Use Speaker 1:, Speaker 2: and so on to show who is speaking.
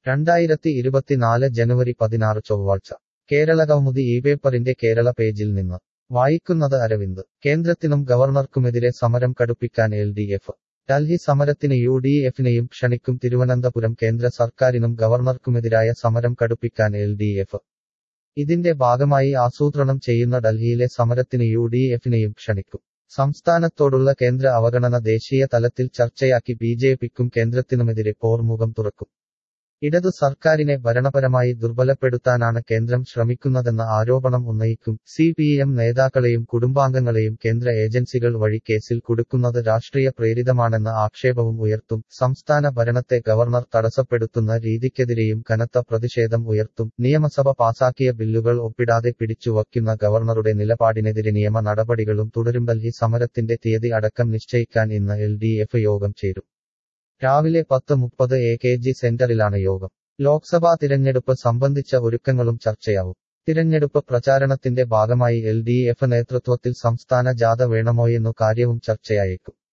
Speaker 1: രണ്ടായിരത്തി ഇരുപത്തിനാല് ജനുവരി പതിനാറ് ചൊവ്വാഴ്ച കേരള കൗമുദി ഈ പേപ്പറിന്റെ കേരള പേജിൽ നിന്ന് വായിക്കുന്നത് അരവിന്ദ് കേന്ദ്രത്തിനും ഗവർണർക്കുമെതിരെ സമരം കടുപ്പിക്കാൻ എൽ ഡി എഫ് ഡൽഹി സമരത്തിന് യു ഡി എഫിനെയും ക്ഷണിക്കും തിരുവനന്തപുരം കേന്ദ്ര സർക്കാരിനും ഗവർണർക്കുമെതിരായ സമരം കടുപ്പിക്കാൻ എൽ ഡി എഫ് ഇതിന്റെ ഭാഗമായി ആസൂത്രണം ചെയ്യുന്ന ഡൽഹിയിലെ സമരത്തിന് യു ഡി എഫിനെയും ക്ഷണിക്കും സംസ്ഥാനത്തോടുള്ള കേന്ദ്ര അവഗണന ദേശീയ തലത്തിൽ ചർച്ചയാക്കി ബി ജെ പിക്കും കേന്ദ്രത്തിനുമെതിരെ പോർമുഖം തുറക്കും ഇടതു സർക്കാരിനെ ഭരണപരമായി ദുർബലപ്പെടുത്താനാണ് കേന്ദ്രം ശ്രമിക്കുന്നതെന്ന ആരോപണം ഉന്നയിക്കും സി പി എം നേതാക്കളെയും കുടുംബാംഗങ്ങളെയും കേന്ദ്ര ഏജൻസികൾ വഴി കേസിൽ കുടുക്കുന്നത് രാഷ്ട്രീയ പ്രേരിതമാണെന്ന ആക്ഷേപവും ഉയർത്തും സംസ്ഥാന ഭരണത്തെ ഗവർണർ തടസ്സപ്പെടുത്തുന്ന രീതിക്കെതിരെയും കനത്ത പ്രതിഷേധം ഉയർത്തും നിയമസഭ പാസാക്കിയ ബില്ലുകൾ ഒപ്പിടാതെ പിടിച്ചുവയ്ക്കുന്ന ഗവർണറുടെ നിലപാടിനെതിരെ നിയമ നടപടികളും തുടരും ഡൽഹി സമരത്തിന്റെ തീയതി അടക്കം നിശ്ചയിക്കാൻ ഇന്ന് എൽ ഡി എഫ് യോഗം ചേരും രാവിലെ പത്ത് മുപ്പത് എ കെ ജി സെന്ററിലാണ് യോഗം ലോക്സഭാ തിരഞ്ഞെടുപ്പ് സംബന്ധിച്ച ഒരുക്കങ്ങളും ചർച്ചയാവും തിരഞ്ഞെടുപ്പ് പ്രചാരണത്തിന്റെ ഭാഗമായി എൽ ഡി എഫ് നേതൃത്വത്തിൽ സംസ്ഥാന ജാഥ വേണമോയെന്നു കാര്യവും ചർച്ചയായേക്കും